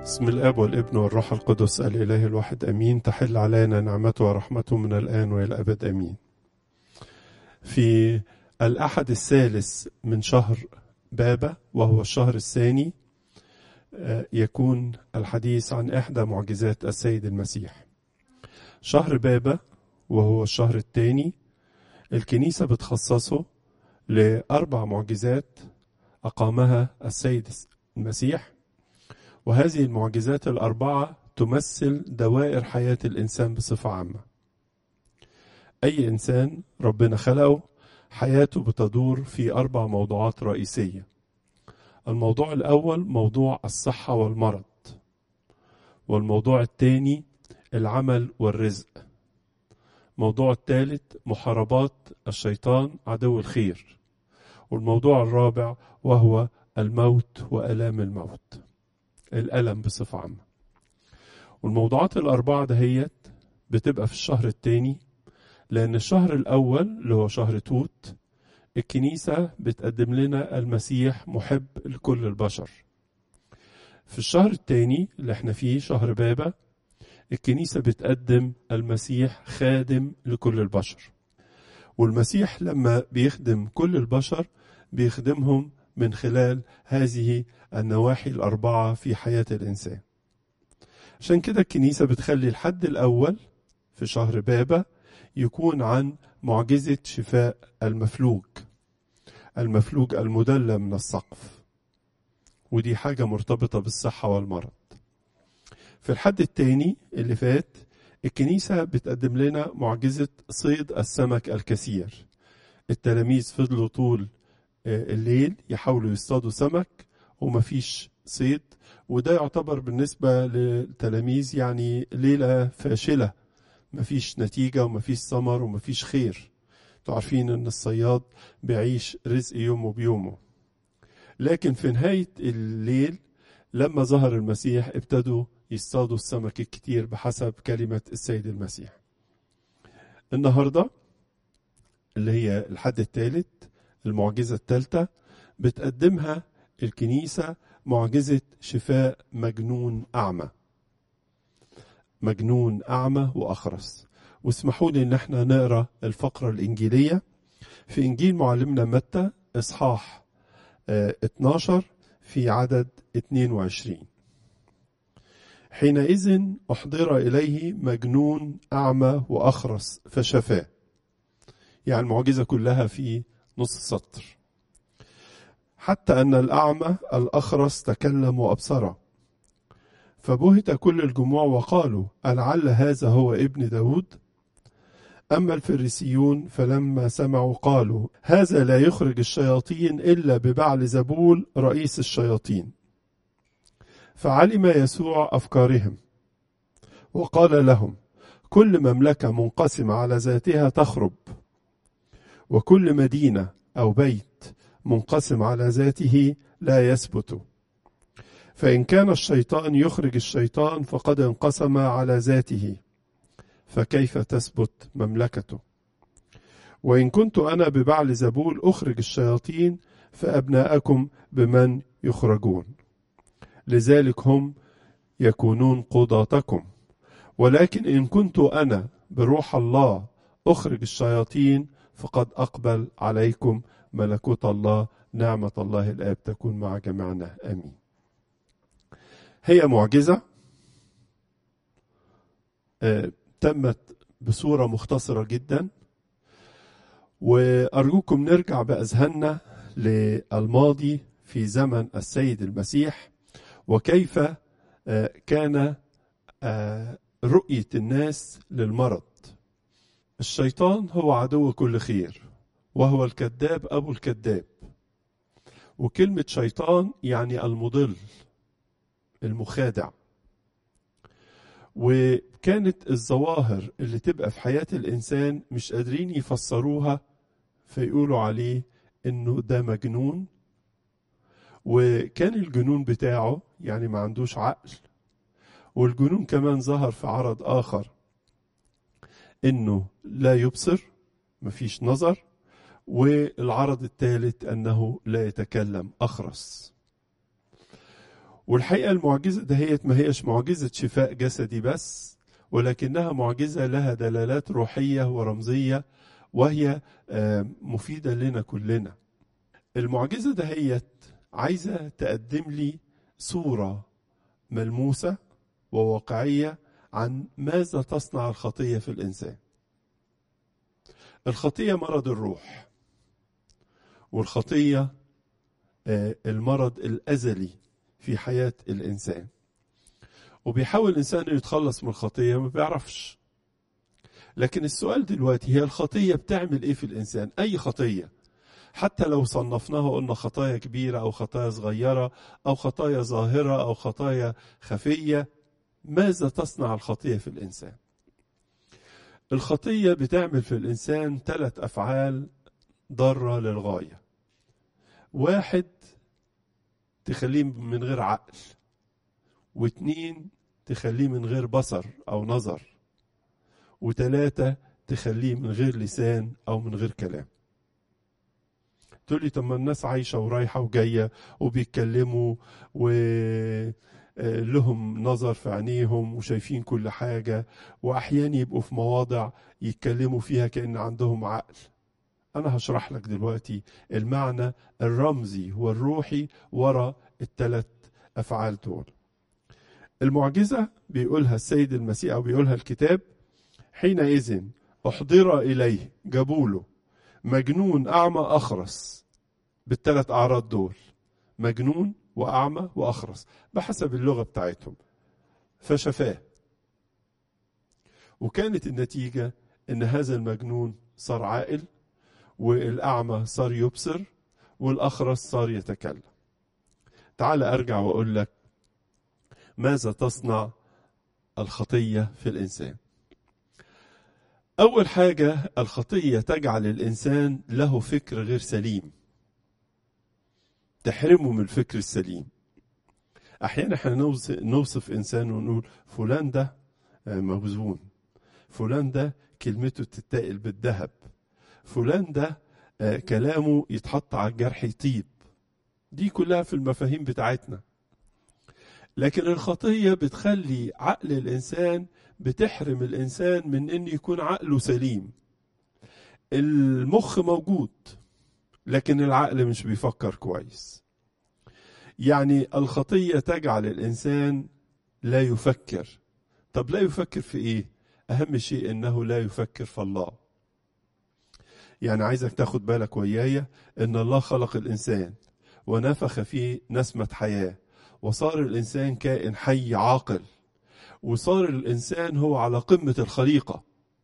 بسم الاب والابن والروح القدس الاله الواحد امين تحل علينا نعمته ورحمته من الان والى الابد امين في الاحد الثالث من شهر بابا وهو الشهر الثاني يكون الحديث عن احدى معجزات السيد المسيح شهر بابا وهو الشهر الثاني الكنيسه بتخصصه لاربع معجزات اقامها السيد المسيح وهذه المعجزات الأربعة تمثل دوائر حياة الإنسان بصفة عامة. أي إنسان ربنا خلقه حياته بتدور في أربع موضوعات رئيسية. الموضوع الأول موضوع الصحة والمرض. والموضوع الثاني العمل والرزق. الموضوع الثالث محاربات الشيطان عدو الخير. والموضوع الرابع وهو الموت وآلام الموت. الألم بصفة عامة والموضوعات الأربعة دهيت بتبقى في الشهر التاني لأن الشهر الأول اللي هو شهر توت الكنيسة بتقدم لنا المسيح محب لكل البشر في الشهر التاني اللي احنا فيه شهر بابا الكنيسة بتقدم المسيح خادم لكل البشر والمسيح لما بيخدم كل البشر بيخدمهم من خلال هذه النواحي الأربعة في حياة الإنسان عشان كده الكنيسة بتخلي الحد الأول في شهر بابا يكون عن معجزة شفاء المفلوج المفلوج المدلى من السقف ودي حاجة مرتبطة بالصحة والمرض في الحد التاني اللي فات الكنيسة بتقدم لنا معجزة صيد السمك الكثير التلاميذ فضلوا طول الليل يحاولوا يصطادوا سمك ومفيش صيد وده يعتبر بالنسبة للتلاميذ يعني ليلة فاشلة مفيش نتيجة ومفيش ثمر ومفيش خير عارفين ان الصياد بيعيش رزق يومه بيومه لكن في نهاية الليل لما ظهر المسيح ابتدوا يصطادوا السمك الكتير بحسب كلمة السيد المسيح النهاردة اللي هي الحد الثالث المعجزة الثالثة بتقدمها الكنيسة معجزة شفاء مجنون أعمى مجنون أعمى وأخرس واسمحوا لي إن احنا نقرأ الفقرة الإنجيلية في إنجيل معلمنا متى إصحاح 12 في عدد 22 حينئذ أحضر إليه مجنون أعمى وأخرس فشفاه يعني المعجزة كلها في نص سطر حتى أن الأعمى الأخرس تكلم وأبصر فبهت كل الجموع وقالوا ألعل هذا هو ابن داود أما الفريسيون فلما سمعوا قالوا هذا لا يخرج الشياطين إلا ببعل زبول رئيس الشياطين فعلم يسوع أفكارهم وقال لهم كل مملكة منقسمة على ذاتها تخرب وكل مدينة أو بيت منقسم على ذاته لا يثبت فإن كان الشيطان يخرج الشيطان فقد انقسم على ذاته فكيف تثبت مملكته وإن كنت أنا ببعل زبول أخرج الشياطين فأبناءكم بمن يخرجون لذلك هم يكونون قضاتكم ولكن إن كنت أنا بروح الله أخرج الشياطين فقد أقبل عليكم ملكوت الله نعمة الله الآب تكون مع جميعنا آمين هي معجزة آه تمت بصورة مختصرة جدا وأرجوكم نرجع بأذهاننا للماضي في زمن السيد المسيح وكيف آه كان آه رؤية الناس للمرض الشيطان هو عدو كل خير وهو الكذاب أبو الكذاب وكلمة شيطان يعني المضل المخادع وكانت الظواهر اللي تبقى في حياة الإنسان مش قادرين يفسروها فيقولوا عليه إنه ده مجنون وكان الجنون بتاعه يعني ما عندوش عقل والجنون كمان ظهر في عرض آخر انه لا يبصر مفيش نظر والعرض الثالث انه لا يتكلم اخرس والحقيقة المعجزة دهيت ما هيش معجزة شفاء جسدي بس ولكنها معجزة لها دلالات روحية ورمزية وهي مفيدة لنا كلنا المعجزة دهيت عايزة تقدم لي صورة ملموسة وواقعية عن ماذا تصنع الخطية في الإنسان الخطية مرض الروح والخطية المرض الأزلي في حياة الإنسان وبيحاول الإنسان يتخلص من الخطية ما بيعرفش لكن السؤال دلوقتي هي الخطية بتعمل إيه في الإنسان أي خطية حتى لو صنفناها قلنا خطايا كبيرة أو خطايا صغيرة أو خطايا ظاهرة أو خطايا خفية ماذا تصنع الخطية في الإنسان الخطية بتعمل في الإنسان ثلاث أفعال ضارة للغاية واحد تخليه من غير عقل واتنين تخليه من غير بصر أو نظر وتلاتة تخليه من غير لسان أو من غير كلام تقول لي طب ما الناس عايشة ورايحة وجاية وبيتكلموا ولهم نظر في عينيهم وشايفين كل حاجة وأحيانا يبقوا في مواضع يتكلموا فيها كأن عندهم عقل أنا هشرح لك دلوقتي المعنى الرمزي والروحي ورا الثلاث أفعال دول المعجزة بيقولها السيد المسيح أو بيقولها الكتاب حينئذ أحضر إليه جابوله مجنون أعمى أخرس بالثلاث أعراض دول مجنون وأعمى وأخرس بحسب اللغة بتاعتهم فشفاه وكانت النتيجة إن هذا المجنون صار عاقل والأعمى صار يبصر والأخرس صار يتكلم تعال أرجع وأقول لك ماذا تصنع الخطية في الإنسان أول حاجة الخطية تجعل الإنسان له فكر غير سليم تحرمه من الفكر السليم أحيانا احنا نوصف إنسان ونقول فلان ده موزون فلان ده كلمته تتقل بالذهب فلان ده كلامه يتحط على الجرح يطيب دي كلها في المفاهيم بتاعتنا لكن الخطية بتخلي عقل الإنسان بتحرم الإنسان من أن يكون عقله سليم المخ موجود لكن العقل مش بيفكر كويس يعني الخطية تجعل الإنسان لا يفكر طب لا يفكر في إيه أهم شيء أنه لا يفكر في الله يعني عايزك تاخد بالك ويايا أن الله خلق الإنسان ونفخ فيه نسمة حياة وصار الإنسان كائن حي عاقل وصار الإنسان هو على قمة الخليقة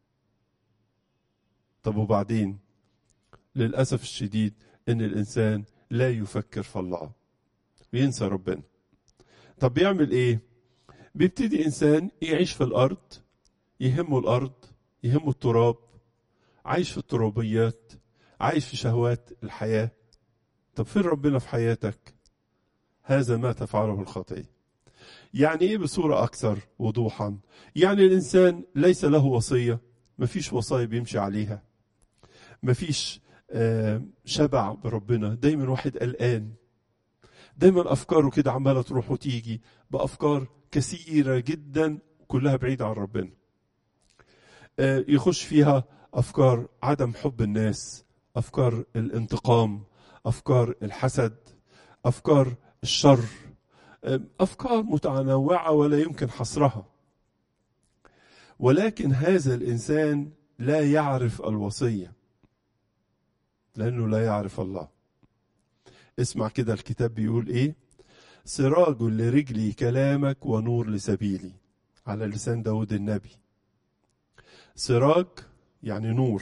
طب وبعدين للأسف الشديد إن الإنسان لا يفكر في الله وينسى ربنا طب بيعمل إيه بيبتدي إنسان يعيش في الأرض يهمه الأرض يهمه التراب عايش في الترابيات عايش في شهوات الحياة طب فين ربنا في حياتك هذا ما تفعله الخطية يعني ايه بصورة اكثر وضوحا يعني الانسان ليس له وصية مفيش وصايا بيمشي عليها مفيش شبع بربنا دايما واحد قلقان دايما افكاره كده عمالة تروح وتيجي بافكار كثيرة جدا كلها بعيدة عن ربنا يخش فيها افكار عدم حب الناس افكار الانتقام افكار الحسد افكار الشر افكار متنوعه ولا يمكن حصرها ولكن هذا الانسان لا يعرف الوصيه لانه لا يعرف الله اسمع كده الكتاب بيقول ايه سراج لرجلي كلامك ونور لسبيلي على لسان داود النبي سراج يعني نور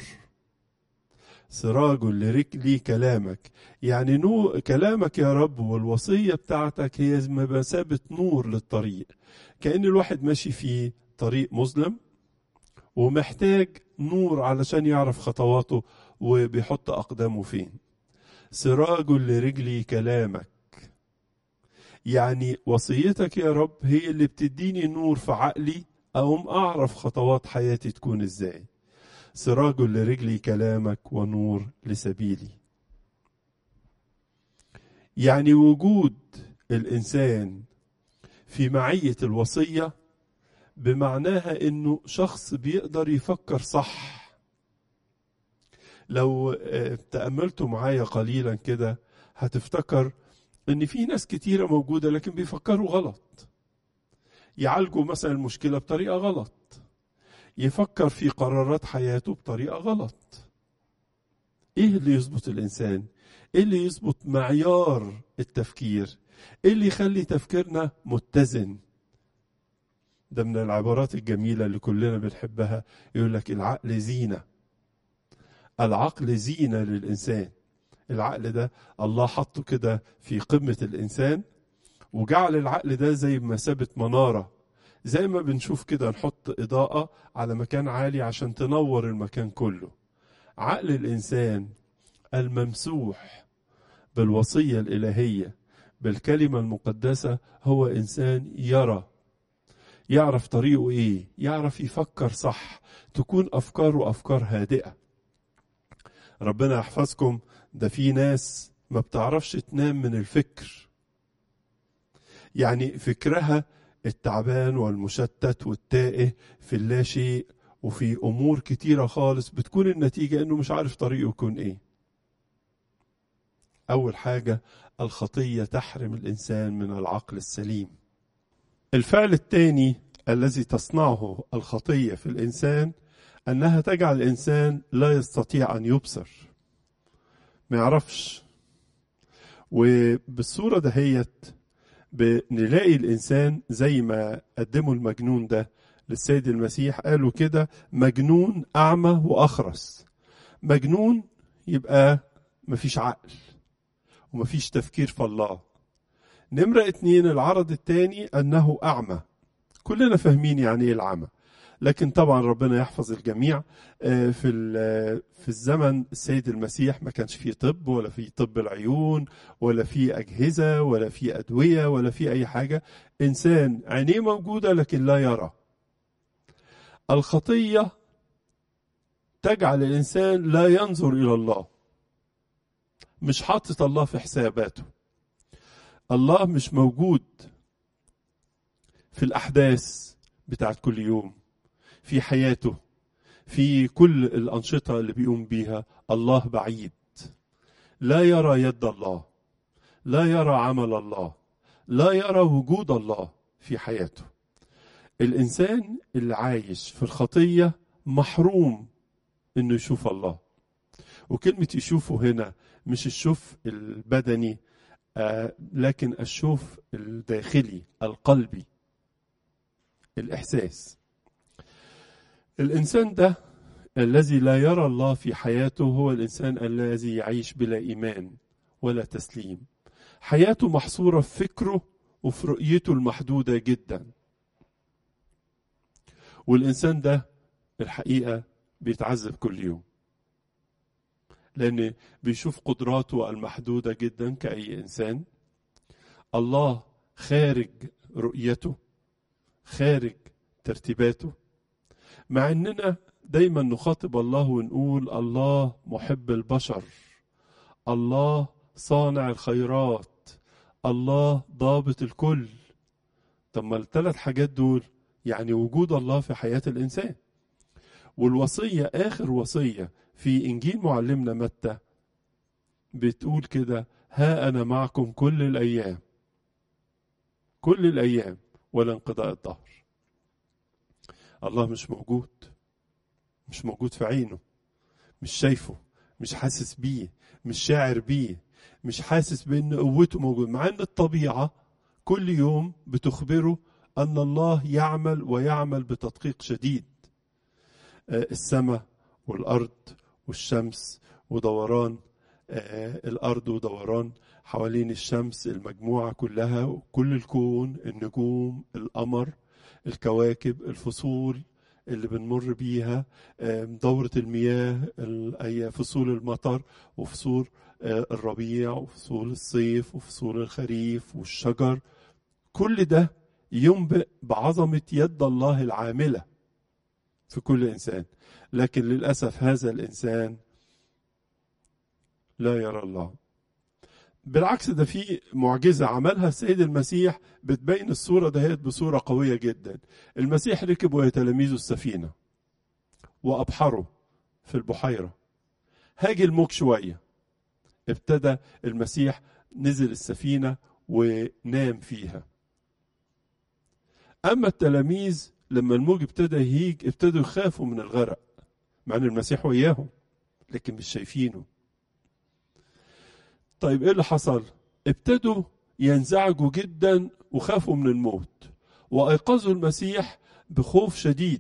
سراج لرجلي كلامك يعني نو كلامك يا رب والوصية بتاعتك هي بمثابة نور للطريق كأن الواحد ماشي في طريق مظلم ومحتاج نور علشان يعرف خطواته وبيحط أقدامه فين سراج لرجلي كلامك يعني وصيتك يا رب هي اللي بتديني نور في عقلي أقوم أعرف خطوات حياتي تكون إزاي سراج لرجلي كلامك ونور لسبيلي يعني وجود الانسان في معية الوصية بمعناها انه شخص بيقدر يفكر صح لو تأملتوا معايا قليلا كده هتفتكر ان في ناس كتيرة موجودة لكن بيفكروا غلط يعالجوا مثلا المشكلة بطريقة غلط يفكر في قرارات حياته بطريقة غلط ايه اللي يظبط الانسان ايه اللي يظبط معيار التفكير ايه اللي يخلي تفكيرنا متزن ده من العبارات الجميلة اللي كلنا بنحبها يقول لك العقل زينة العقل زينة للإنسان العقل ده الله حطه كده في قمة الإنسان وجعل العقل ده زي مثابة منارة زي ما بنشوف كده نحط إضاءة على مكان عالي عشان تنور المكان كله عقل الإنسان الممسوح بالوصية الإلهية بالكلمة المقدسة هو إنسان يرى يعرف طريقه إيه يعرف يفكر صح تكون أفكاره أفكار هادئة ربنا يحفظكم ده في ناس ما بتعرفش تنام من الفكر يعني فكرها التعبان والمشتت والتائه في اللاشيء وفي امور كتيره خالص بتكون النتيجه انه مش عارف طريقه يكون ايه اول حاجه الخطيه تحرم الانسان من العقل السليم الفعل الثاني الذي تصنعه الخطيه في الانسان انها تجعل الانسان لا يستطيع ان يبصر ما يعرفش وبالصوره دهيت بنلاقي الانسان زي ما قدموا المجنون ده للسيد المسيح قالوا كده مجنون اعمى واخرس مجنون يبقى مفيش عقل ومفيش تفكير في الله نمرة اتنين العرض التاني انه اعمى كلنا فاهمين يعني ايه العمى لكن طبعا ربنا يحفظ الجميع في في الزمن السيد المسيح ما كانش فيه طب ولا فيه طب العيون ولا فيه اجهزه ولا فيه ادويه ولا فيه اي حاجه انسان عينيه موجوده لكن لا يرى الخطيه تجعل الانسان لا ينظر الى الله مش حاطط الله في حساباته الله مش موجود في الاحداث بتاعت كل يوم في حياته في كل الأنشطة اللي بيقوم بيها الله بعيد لا يرى يد الله لا يرى عمل الله لا يرى وجود الله في حياته الإنسان اللي عايش في الخطية محروم إنه يشوف الله وكلمة يشوفه هنا مش الشوف البدني آه لكن الشوف الداخلي القلبي الإحساس الإنسان ده الذي لا يرى الله في حياته هو الإنسان الذي يعيش بلا إيمان ولا تسليم حياته محصورة في فكره وفي رؤيته المحدودة جدا والإنسان ده الحقيقة بيتعذب كل يوم لأن بيشوف قدراته المحدودة جدا كأي إنسان الله خارج رؤيته خارج ترتيباته مع اننا دايما نخاطب الله ونقول الله محب البشر الله صانع الخيرات الله ضابط الكل طب ما الثلاث حاجات دول يعني وجود الله في حياة الإنسان والوصية آخر وصية في إنجيل معلمنا متى بتقول كده ها أنا معكم كل الأيام كل الأيام ولا انقضاء الظهر الله مش موجود مش موجود في عينه مش شايفه مش حاسس بيه مش شاعر بيه مش حاسس بان قوته موجود مع ان الطبيعه كل يوم بتخبره ان الله يعمل ويعمل بتدقيق شديد السماء والارض والشمس ودوران الارض ودوران حوالين الشمس المجموعه كلها كل الكون النجوم القمر الكواكب الفصول اللي بنمر بيها دورة المياه فصول المطر وفصول الربيع وفصول الصيف وفصول الخريف والشجر كل ده ينبئ بعظمة يد الله العاملة في كل إنسان لكن للأسف هذا الإنسان لا يرى الله بالعكس ده في معجزة عملها السيد المسيح بتبين الصورة دهيت بصورة قوية جدا المسيح ركب وهي تلاميذه السفينة وأبحروا في البحيرة هاجي الموج شوية ابتدى المسيح نزل السفينة ونام فيها أما التلاميذ لما الموج ابتدى يهيج ابتدوا يخافوا من الغرق مع أن المسيح وياهم لكن مش شايفينه طيب ايه اللي حصل ابتدوا ينزعجوا جدا وخافوا من الموت وايقظوا المسيح بخوف شديد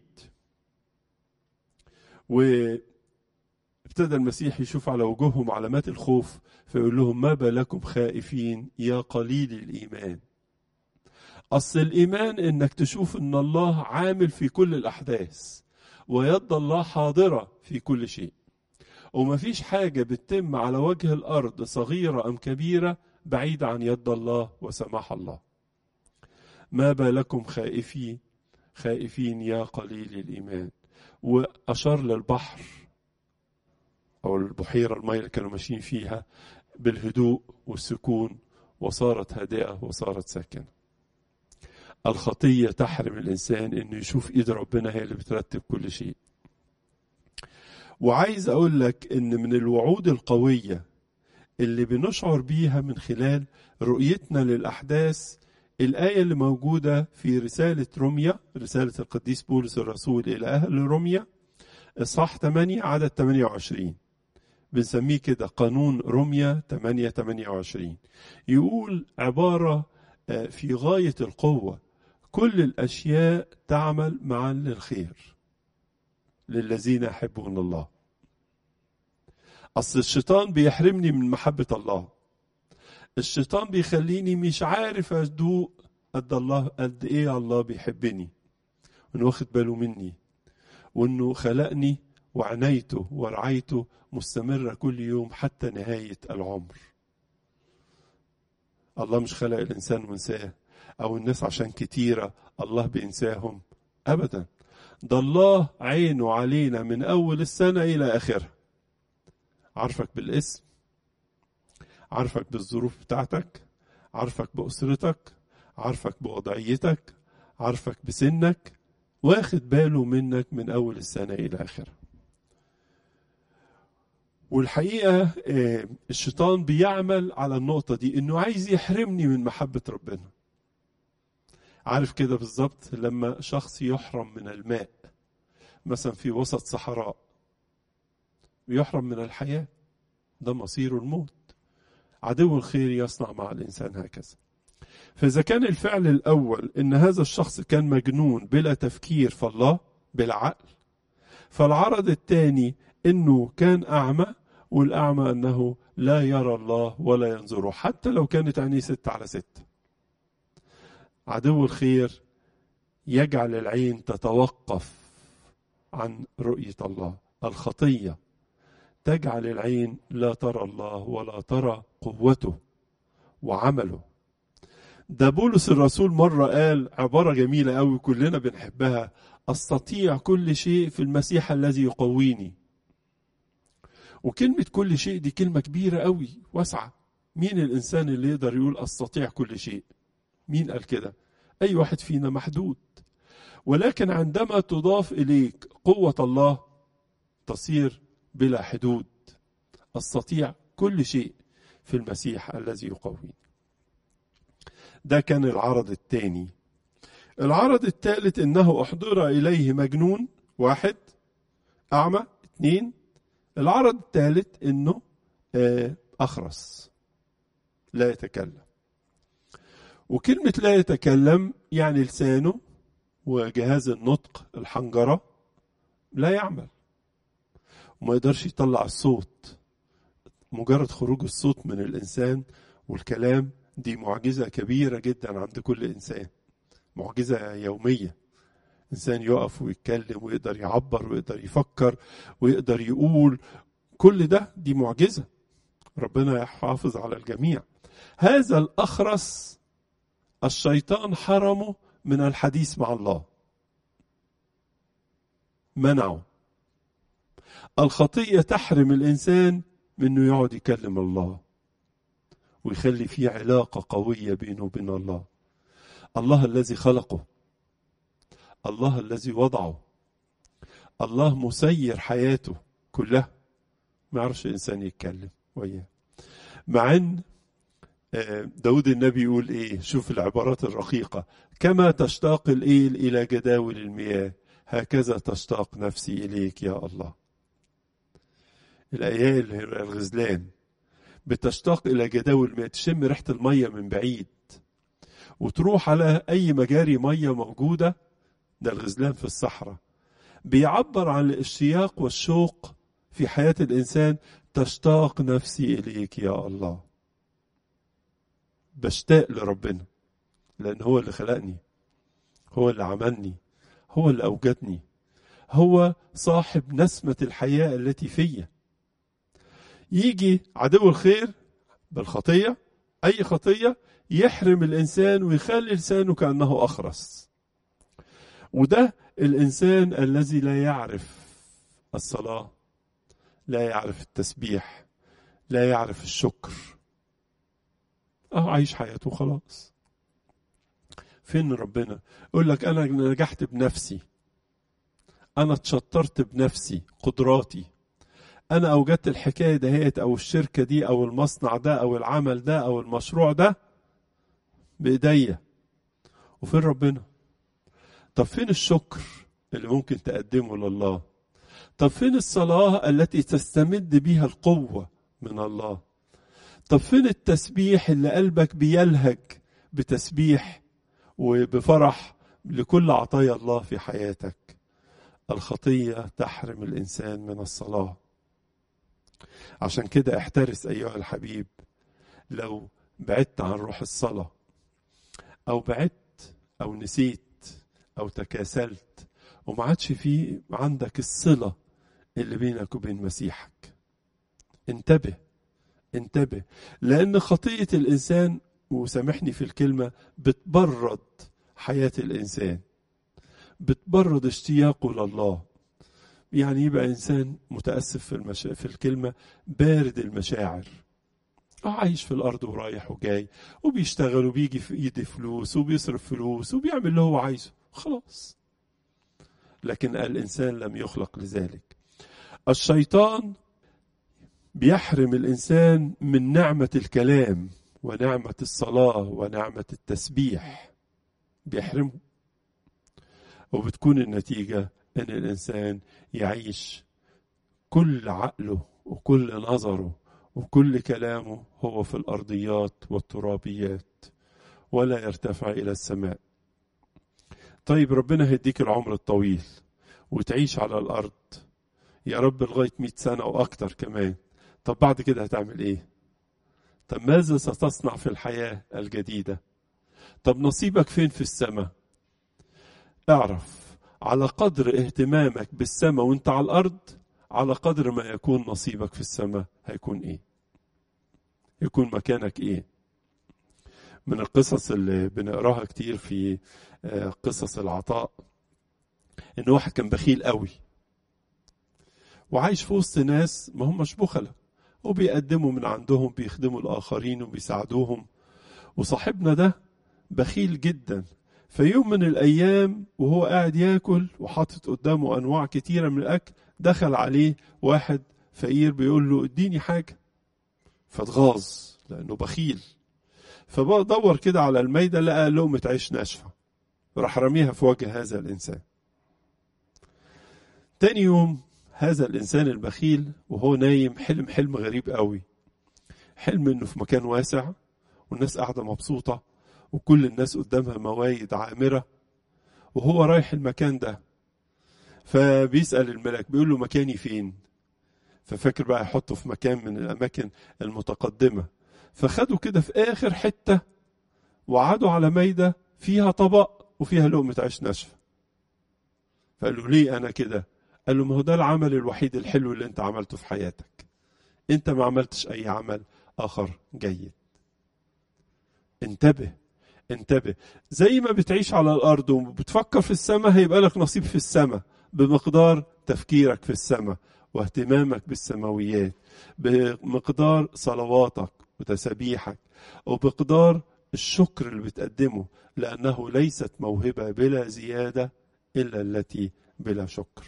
وابتدى المسيح يشوف على وجوههم علامات الخوف فيقول لهم ما بالكم خائفين يا قليل الايمان اصل الايمان انك تشوف ان الله عامل في كل الاحداث ويد الله حاضره في كل شيء ومفيش حاجة بتتم على وجه الأرض صغيرة أم كبيرة بعيدة عن يد الله وسماح الله ما بالكم خائفين خائفين يا قليل الإيمان وأشار للبحر أو البحيرة المية اللي كانوا ماشيين فيها بالهدوء والسكون وصارت هادئة وصارت ساكنة الخطية تحرم الإنسان إنه يشوف إيد ربنا هي اللي بترتب كل شيء وعايز اقول لك ان من الوعود القويه اللي بنشعر بيها من خلال رؤيتنا للاحداث الايه اللي موجوده في رساله روميا رساله القديس بولس الرسول الى اهل روميا اصحاح 8 عدد 28 بنسميه كده قانون روميا 8 28 يقول عباره في غايه القوه كل الاشياء تعمل معا للخير للذين يحبون الله اصل الشيطان بيحرمني من محبه الله الشيطان بيخليني مش عارف ادوق قد الله قد ايه الله بيحبني وانه واخد باله مني وانه خلقني وعنيته ورعيته مستمره كل يوم حتى نهايه العمر الله مش خلق الانسان وانساه او الناس عشان كتيره الله بينساهم ابدا ده الله عينه علينا من أول السنة إلى آخرها عارفك بالاسم عارفك بالظروف بتاعتك عارفك بأسرتك عارفك بوضعيتك عارفك بسنك واخد باله منك من أول السنة إلى آخرها والحقيقة الشيطان بيعمل على النقطة دي إنه عايز يحرمني من محبة ربنا عارف كده بالظبط لما شخص يحرم من الماء مثلا في وسط صحراء يحرم من الحياة ده مصير الموت عدو الخير يصنع مع الإنسان هكذا فإذا كان الفعل الأول إن هذا الشخص كان مجنون بلا تفكير في الله بالعقل فالعرض الثاني إنه كان أعمى والأعمى أنه لا يرى الله ولا ينظره حتى لو كانت عينيه ستة على ستة عدو الخير يجعل العين تتوقف عن رؤية الله الخطية تجعل العين لا ترى الله ولا ترى قوته وعمله ده بولس الرسول مرة قال عبارة جميلة أوي كلنا بنحبها أستطيع كل شيء في المسيح الذي يقويني وكلمة كل شيء دي كلمة كبيرة أوي واسعة مين الإنسان اللي يقدر يقول أستطيع كل شيء مين قال كده أي واحد فينا محدود ولكن عندما تضاف إليك قوة الله تصير بلا حدود أستطيع كل شيء في المسيح الذي يقويني ده كان العرض الثاني العرض الثالث انه احضر اليه مجنون واحد اعمى اثنين العرض الثالث انه اخرس لا يتكلم وكلمة لا يتكلم يعني لسانه وجهاز النطق الحنجرة لا يعمل وما يقدرش يطلع الصوت مجرد خروج الصوت من الإنسان والكلام دي معجزة كبيرة جدا عند كل إنسان معجزة يومية إنسان يقف ويتكلم ويقدر يعبر ويقدر يفكر ويقدر يقول كل ده دي معجزة ربنا يحافظ على الجميع هذا الأخرس الشيطان حرمه من الحديث مع الله منعه الخطية تحرم الإنسان من أنه يقعد يكلم الله ويخلي فيه علاقة قوية بينه وبين الله الله الذي خلقه الله الذي وضعه الله مسير حياته كلها ما يعرفش الإنسان يتكلم وياه مع أن داود النبي يقول إيه شوف العبارات الرقيقة كما تشتاق الإيل إلى جداول المياه هكذا تشتاق نفسي إليك يا الله الأيال الغزلان بتشتاق إلى جداول المياه تشم ريحة المية من بعيد وتروح على أي مجاري مية موجودة ده الغزلان في الصحراء بيعبر عن الاشتياق والشوق في حياة الإنسان تشتاق نفسي إليك يا الله بشتاق لربنا لأن هو اللي خلقني هو اللي عملني هو اللي أوجدني هو صاحب نسمة الحياة التي فيا يجي عدو الخير بالخطية أي خطية يحرم الإنسان ويخلي لسانه كأنه أخرس وده الإنسان الذي لا يعرف الصلاة لا يعرف التسبيح لا يعرف الشكر اه عايش حياته خلاص فين ربنا يقول لك انا نجحت بنفسي انا اتشطرت بنفسي قدراتي انا اوجدت الحكايه دهيت او الشركه دي او المصنع ده او العمل ده او المشروع ده بايديا وفين ربنا طب فين الشكر اللي ممكن تقدمه لله طب فين الصلاه التي تستمد بها القوه من الله طب فين التسبيح اللي قلبك بيلهج بتسبيح وبفرح لكل عطايا الله في حياتك الخطية تحرم الإنسان من الصلاة عشان كده احترس أيها الحبيب لو بعدت عن روح الصلاة أو بعدت أو نسيت أو تكاسلت وما عادش في عندك الصلة اللي بينك وبين مسيحك انتبه انتبه لأن خطية الإنسان وسامحني في الكلمة بتبرد حياة الإنسان بتبرد اشتياقه لله يعني يبقى إنسان متأسف في, المشا... في الكلمة بارد المشاعر عايش في الأرض ورايح وجاي وبيشتغل وبيجي في إيدي فلوس وبيصرف فلوس وبيعمل اللي هو عايزه خلاص لكن الإنسان لم يخلق لذلك الشيطان بيحرم الإنسان من نعمة الكلام ونعمة الصلاة ونعمة التسبيح بيحرمه وبتكون النتيجة أن الإنسان يعيش كل عقله وكل نظره وكل كلامه هو في الأرضيات والترابيات ولا يرتفع إلى السماء طيب ربنا هيديك العمر الطويل وتعيش على الأرض يا رب لغاية مئة سنة أو أكتر كمان طب بعد كده هتعمل إيه طب ماذا ستصنع في الحياة الجديدة طب نصيبك فين في السماء اعرف على قدر اهتمامك بالسماء وانت على الأرض على قدر ما يكون نصيبك في السماء هيكون ايه يكون مكانك ايه من القصص اللي بنقراها كتير في قصص العطاء ان واحد كان بخيل قوي وعايش في وسط ناس ما همش بخلة وبيقدموا من عندهم بيخدموا الآخرين وبيساعدوهم وصاحبنا ده بخيل جدا في يوم من الأيام وهو قاعد ياكل وحاطط قدامه أنواع كتيرة من الأكل دخل عليه واحد فقير بيقول له اديني حاجة فاتغاظ لأنه بخيل فدور كده على الميدة لقى لقمة عيش ناشفة راح رميها في وجه هذا الإنسان تاني يوم هذا الإنسان البخيل وهو نايم حلم حلم غريب قوي حلم إنه في مكان واسع والناس قاعدة مبسوطة وكل الناس قدامها موايد عامرة وهو رايح المكان ده فبيسأل الملك بيقول له مكاني فين ففاكر بقى يحطه في مكان من الأماكن المتقدمة فخدوا كده في آخر حتة وقعدوا على ميدة فيها طبق وفيها لقمة عيش ناشفة فقال له ليه أنا كده قال له ما هو ده العمل الوحيد الحلو اللي انت عملته في حياتك انت ما عملتش اي عمل اخر جيد انتبه انتبه زي ما بتعيش على الارض وبتفكر في السماء هيبقى لك نصيب في السماء بمقدار تفكيرك في السماء واهتمامك بالسماويات بمقدار صلواتك وتسابيحك وبقدار الشكر اللي بتقدمه لأنه ليست موهبة بلا زيادة إلا التي بلا شكر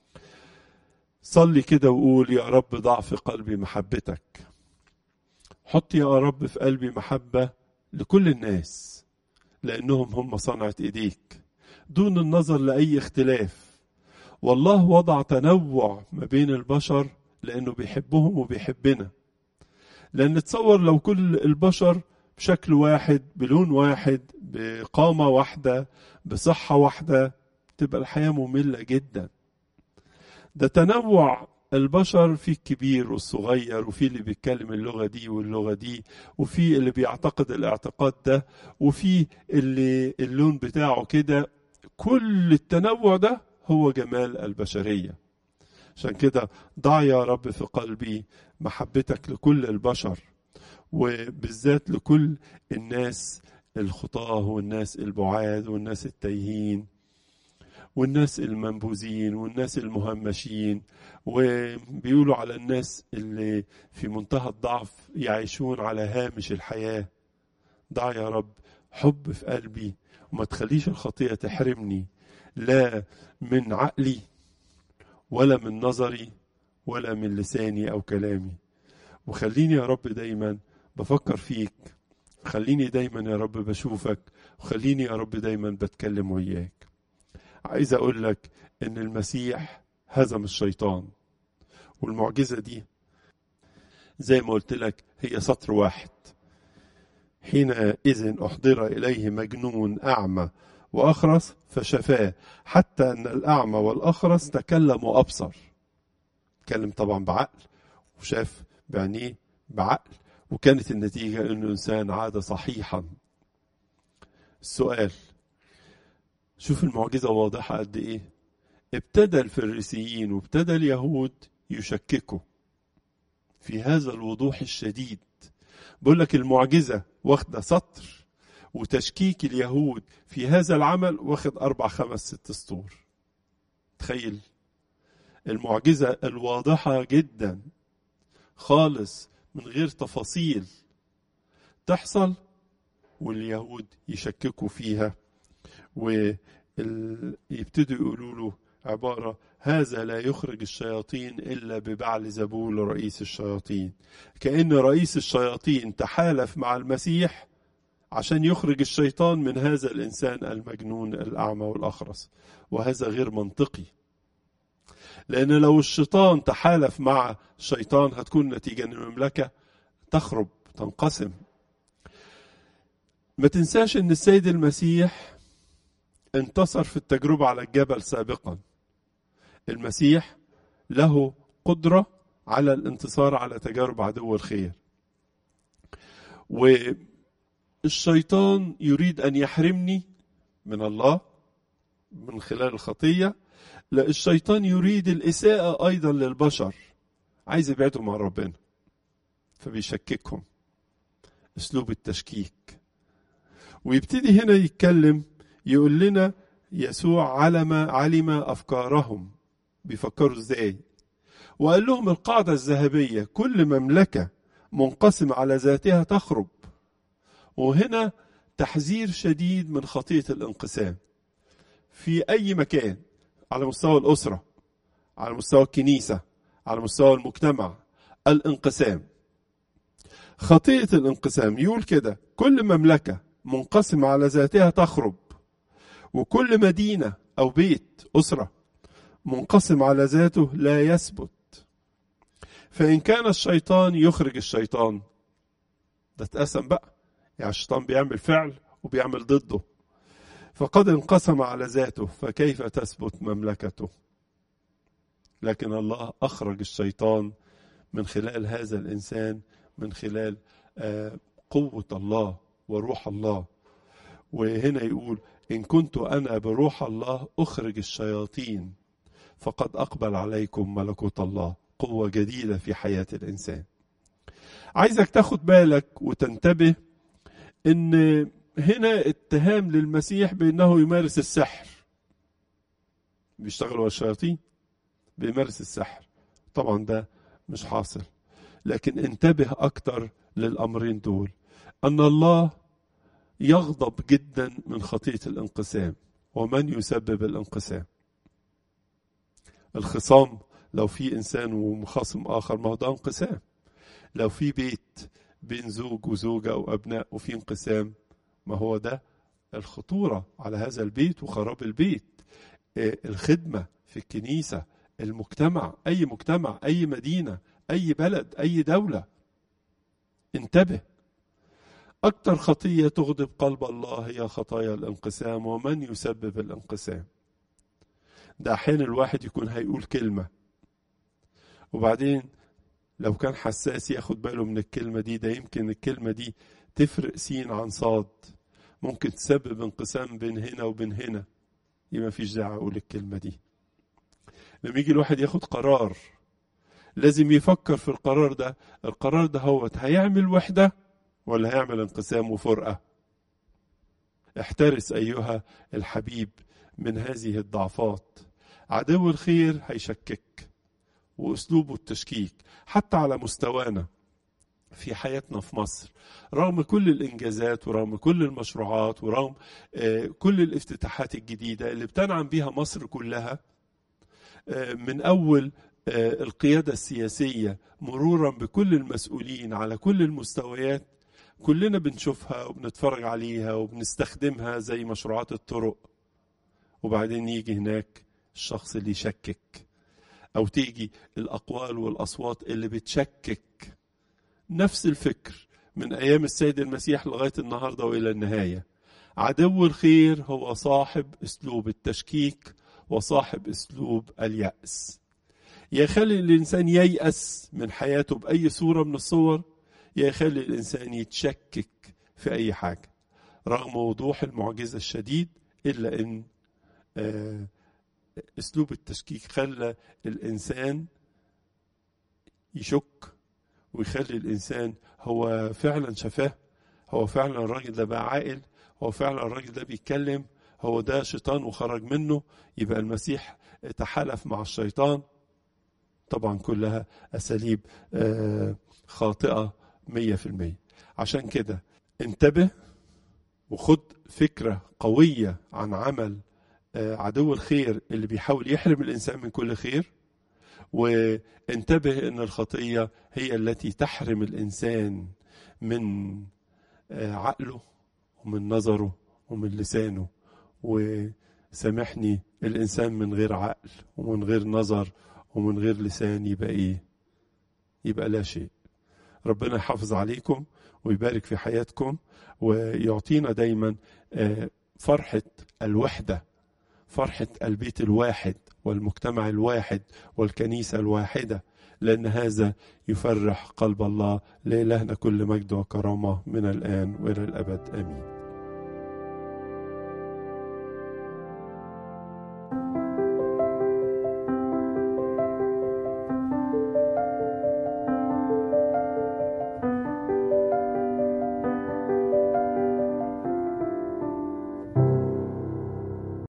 صلي كده وقول يا رب ضع في قلبي محبتك حط يا رب في قلبي محبة لكل الناس لأنهم هم صنعة إيديك دون النظر لأي اختلاف والله وضع تنوع ما بين البشر لأنه بيحبهم وبيحبنا لأن تصور لو كل البشر بشكل واحد بلون واحد بقامة واحدة بصحة واحدة تبقى الحياة مملة جدا ده تنوع البشر في الكبير والصغير وفي اللي بيتكلم اللغة دي واللغة دي وفي اللي بيعتقد الاعتقاد ده وفي اللي اللون بتاعه كده كل التنوع ده هو جمال البشرية عشان كده ضع يا رب في قلبي محبتك لكل البشر وبالذات لكل الناس الخطاه والناس البعاد والناس التايهين والناس المنبوذين والناس المهمشين وبيقولوا على الناس اللي في منتهى الضعف يعيشون على هامش الحياة ضع يا رب حب في قلبي وما تخليش الخطية تحرمني لا من عقلي ولا من نظري ولا من لساني أو كلامي وخليني يا رب دايما بفكر فيك خليني دايما يا رب بشوفك وخليني يا رب دايما بتكلم وياك عايز اقول لك ان المسيح هزم الشيطان والمعجزة دي زي ما قلت لك هي سطر واحد حينئذ أحضر إليه مجنون أعمى وأخرس فشفاه حتى أن الأعمى والأخرس تكلم وأبصر تكلم طبعا بعقل وشاف بعينيه بعقل وكانت النتيجة أن الإنسان عاد صحيحا السؤال شوف المعجزة واضحة قد إيه ابتدى الفريسيين وابتدى اليهود يشككوا في هذا الوضوح الشديد بقول لك المعجزة واخدة سطر وتشكيك اليهود في هذا العمل واخد أربع خمس ست سطور تخيل المعجزة الواضحة جدا خالص من غير تفاصيل تحصل واليهود يشككوا فيها ويبتدوا يقولوا له عبارة هذا لا يخرج الشياطين إلا ببعل زبول رئيس الشياطين كأن رئيس الشياطين تحالف مع المسيح عشان يخرج الشيطان من هذا الإنسان المجنون الأعمى والأخرس وهذا غير منطقي لأن لو الشيطان تحالف مع الشيطان هتكون نتيجة أن المملكة تخرب تنقسم ما تنساش أن السيد المسيح انتصر في التجربة على الجبل سابقا المسيح له قدرة على الانتصار على تجارب عدو الخير والشيطان يريد أن يحرمني من الله من خلال الخطية لا الشيطان يريد الإساءة أيضا للبشر عايز يبعدهم عن ربنا فبيشككهم أسلوب التشكيك ويبتدي هنا يتكلم يقول لنا يسوع علم علم أفكارهم بيفكروا ازاي وقال لهم القاعدة الذهبية كل مملكة منقسمة على ذاتها تخرب وهنا تحذير شديد من خطية الانقسام في أي مكان على مستوى الأسرة على مستوى الكنيسة على مستوى المجتمع الانقسام خطية الانقسام يقول كده كل مملكة منقسمة على ذاتها تخرب وكل مدينة أو بيت أسرة منقسم على ذاته لا يثبت فإن كان الشيطان يخرج الشيطان ده اتقسم بقى يعني الشيطان بيعمل فعل وبيعمل ضده فقد انقسم على ذاته فكيف تثبت مملكته لكن الله أخرج الشيطان من خلال هذا الإنسان من خلال قوة الله وروح الله وهنا يقول إن كنت أنا بروح الله أخرج الشياطين فقد أقبل عليكم ملكوت الله قوة جديدة في حياة الإنسان عايزك تاخد بالك وتنتبه إن هنا اتهام للمسيح بأنه يمارس السحر بيشتغل الشياطين بيمارس السحر طبعا ده مش حاصل لكن انتبه أكتر للأمرين دول أن الله يغضب جدا من خطية الانقسام ومن يسبب الانقسام الخصام لو في إنسان ومخاصم آخر ما هو ده انقسام لو في بيت بين زوج وزوجة أو أبناء وفي انقسام ما هو ده الخطورة على هذا البيت وخراب البيت الخدمة في الكنيسة المجتمع أي مجتمع أي مدينة أي بلد أي دولة انتبه أكثر خطية تغضب قلب الله هي خطايا الانقسام ومن يسبب الانقسام ده أحيانا الواحد يكون هيقول كلمة وبعدين لو كان حساس ياخد باله من الكلمة دي ده يمكن الكلمة دي تفرق سين عن صاد ممكن تسبب انقسام بين هنا وبين هنا يبقى مفيش داعي أقول الكلمة دي لما يجي الواحد ياخد قرار لازم يفكر في القرار ده القرار ده هو هيعمل وحدة ولا هيعمل انقسام وفرقة احترس أيها الحبيب من هذه الضعفات عدو الخير هيشكك وأسلوبه التشكيك حتى على مستوانا في حياتنا في مصر رغم كل الإنجازات ورغم كل المشروعات ورغم كل الافتتاحات الجديدة اللي بتنعم بها مصر كلها من أول القيادة السياسية مرورا بكل المسؤولين على كل المستويات كلنا بنشوفها وبنتفرج عليها وبنستخدمها زي مشروعات الطرق وبعدين يجي هناك الشخص اللي يشكك أو تيجي الأقوال والأصوات اللي بتشكك نفس الفكر من أيام السيد المسيح لغاية النهاردة وإلى النهاية عدو الخير هو صاحب أسلوب التشكيك وصاحب أسلوب اليأس يخلي الإنسان ييأس من حياته بأي صورة من الصور يخلي الإنسان يتشكك في أي حاجة رغم وضوح المعجزة الشديد إلا أن أسلوب التشكيك خلى الإنسان يشك ويخلي الإنسان هو فعلا شفاه هو فعلا الراجل ده بقى عاقل هو فعلا الراجل ده بيتكلم هو ده شيطان وخرج منه يبقى المسيح تحالف مع الشيطان طبعا كلها أساليب خاطئة مية في المية عشان كده انتبه وخد فكرة قوية عن عمل عدو الخير اللي بيحاول يحرم الإنسان من كل خير وانتبه ان الخطيه هي التي تحرم الانسان من عقله ومن نظره ومن لسانه وسامحني الانسان من غير عقل ومن غير نظر ومن غير لسان يبقى ايه يبقى لا شيء ربنا يحافظ عليكم ويبارك في حياتكم ويعطينا دايما فرحه الوحده فرحه البيت الواحد والمجتمع الواحد والكنيسة الواحدة لأن هذا يفرح قلب الله لإلهنا كل مجد وكرامة من الآن وإلى الأبد آمين